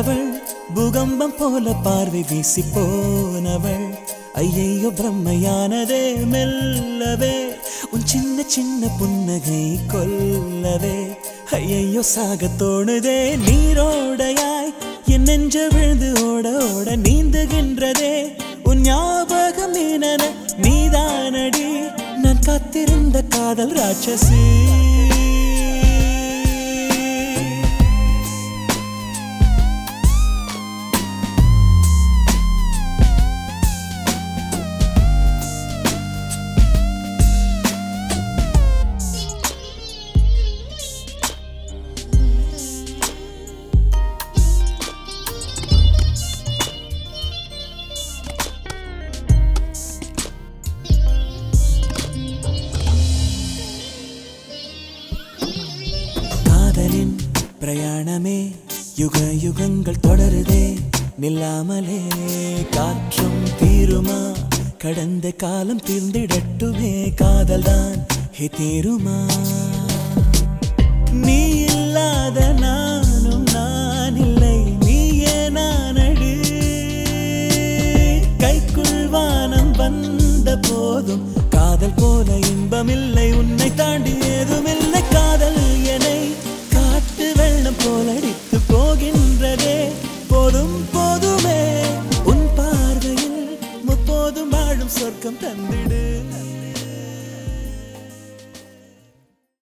வந்தவள் பூகம்பம் போல பார்வை வீசி போனவள் ஐயையோ பிரம்மையானதே மெல்லவே உன் சின்ன சின்ன புன்னகை கொல்லவே ஐயையோ சாக தோணுதே நீரோடையாய் என் நெஞ்ச விழுந்து ஓட ஓட நீந்துகின்றதே உன் ஞாபகம் மீனன நீதானடி நான் காத்திருந்த காதல் ராட்சசி காதலின் பிரயாணமே யுக யுகங்கள் தொடருதே நில்லாமலே காற்றும் தீருமா கடந்த காலம் தீர்ந்திடட்டுமே காதல்தான் ஹே தீருமா நீ இல்லாத நானும் நான் இல்லை நீயே நானடி கைக்குள் வானம் வந்த போதும் காதல் போல இன்பமில்லை உன்னை தாண்டி ஏதுமில்லை